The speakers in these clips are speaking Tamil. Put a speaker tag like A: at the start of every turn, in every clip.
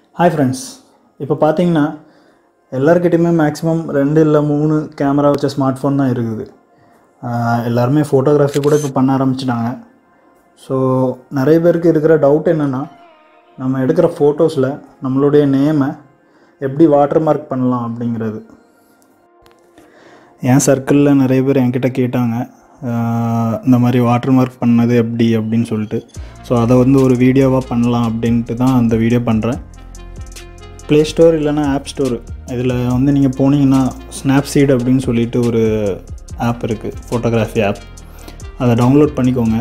A: ஹாய் ஃப்ரெண்ட்ஸ் இப்போ பார்த்தீங்கன்னா எல்லாருக்கிட்டையுமே மேக்ஸிமம் ரெண்டு இல்லை மூணு கேமரா வச்ச ஸ்மார்ட் ஃபோன் தான் இருக்குது ஆஹ் எல்லாருமே ஃபோட்டோகிராஃபி கூட இப்போ பண்ண ஆரம்பிச்சிட்டாங்க ஸோ நிறைய பேருக்கு இருக்கிற டவுட் என்னென்னா நம்ம எடுக்கிற ஃபோட்டோஸில் நம்மளுடைய நேமை எப்படி வாட்டர் மார்க் பண்ணலாம் அப்படிங்கிறது என் சர்க்கிளில் நிறைய பேர் என்கிட்ட கேட்டாங்க ஆஹ் இந்த மாதிரி வாட்டர் மார்க் பண்ணது எப்படி அப்படின்னு சொல்லிட்டு ஸோ அதை வந்து ஒரு வீடியோவாக பண்ணலாம் அப்படின்ட்டு தான் அந்த வீடியோ பண்ணுறேன் ப்ளே ஸ்டோர் இல்லைன்னா ஆப் ஸ்டோர் இதில் வந்து நீங்கள் போனீங்கன்னா ஸ்னாப்சீட் அப்படின்னு சொல்லிட்டு ஒரு ஆப் இருக்குது ஃபோட்டோகிராஃபி ஆப் அதை டவுன்லோட் பண்ணிக்கோங்க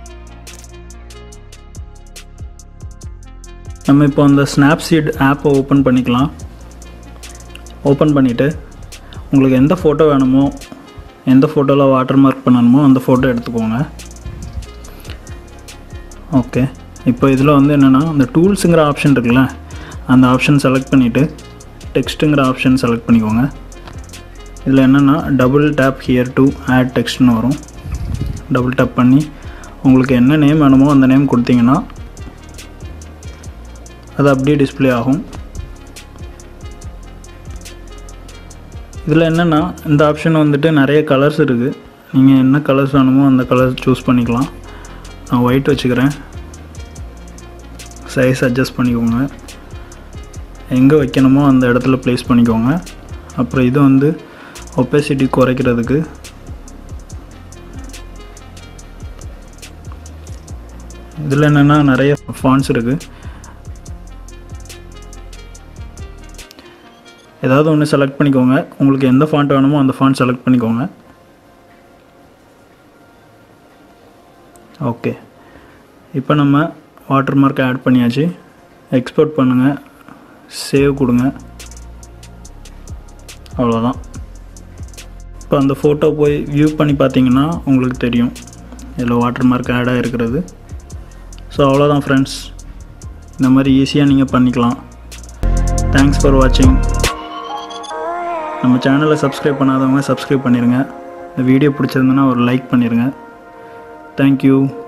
A: நம்ம இப்போ அந்த ஸ்னாப்சீட் ஆப்பை ஓப்பன் பண்ணிக்கலாம் ஓப்பன் பண்ணிவிட்டு உங்களுக்கு எந்த ஃபோட்டோ வேணுமோ எந்த ஃபோட்டோவில் வாட்டர் மார்க் பண்ணணுமோ அந்த ஃபோட்டோ எடுத்துக்கோங்க ஓகே இப்போ இதில் வந்து என்னென்னா அந்த டூல்ஸுங்கிற ஆப்ஷன் இருக்குல்ல அந்த ஆப்ஷன் செலக்ட் பண்ணிவிட்டு டெக்ஸ்ட்டுங்கிற ஆப்ஷன் செலக்ட் பண்ணிக்கோங்க இதில் என்னென்னா double tap here to add டெக்ஸ்ட்னு வரும் டபுள் டேப் பண்ணி உங்களுக்கு என்ன நேம் வேணுமோ அந்த நேம் கொடுத்தீங்கன்னா அது அப்படியே டிஸ்ப்ளே ஆகும் இதில் என்னென்னா இந்த ஆப்ஷன் வந்துட்டு நிறைய கலர்ஸ் இருக்குது நீங்கள் என்ன கலர்ஸ் வேணுமோ அந்த கலர்ஸ் சூஸ் பண்ணிக்கலாம் நான் ஒயிட் வச்சுக்கிறேன் சைஸ் அட்ஜஸ்ட் பண்ணிக்கோங்க எங்கே வைக்கணுமோ அந்த இடத்துல ப்ளேஸ் பண்ணிக்கோங்க அப்புறம் இது வந்து ஒப்பேசிட்டி குறைக்கிறதுக்கு இதில் என்னென்னா நிறைய ஃபான்ஸ் இருக்குது ஏதாவது ஒன்று செலக்ட் பண்ணிக்கோங்க உங்களுக்கு எந்த ஃபாண்ட் வேணுமோ அந்த ஃபாண்ட் செலக்ட் பண்ணிக்கோங்க ஓகே இப்போ நம்ம வாட்டர் மார்க் ஆட் பண்ணியாச்சு எக்ஸ்போர்ட் பண்ணுங்கள் சேவ் கொடுங்க அவ்வளோதான் இப்போ அந்த ஃபோட்டோ போய் வியூ பண்ணி பார்த்தீங்கன்னா உங்களுக்கு தெரியும் இதில் வாட்டர் மார்க் ஆட் ஆகிருக்கிறது ஸோ அவ்வளோதான் ஃப்ரெண்ட்ஸ் இந்த மாதிரி ஈஸியாக நீங்கள் பண்ணிக்கலாம் தேங்க்ஸ் ஃபார் வாட்சிங் நம்ம சேனலை சப்ஸ்கிரைப் பண்ணாதவங்க சப்ஸ்கிரைப் பண்ணிடுங்க இந்த வீடியோ பிடிச்சிருந்தனா ஒரு லைக் பண்ணிடுங்க தேங்க்யூ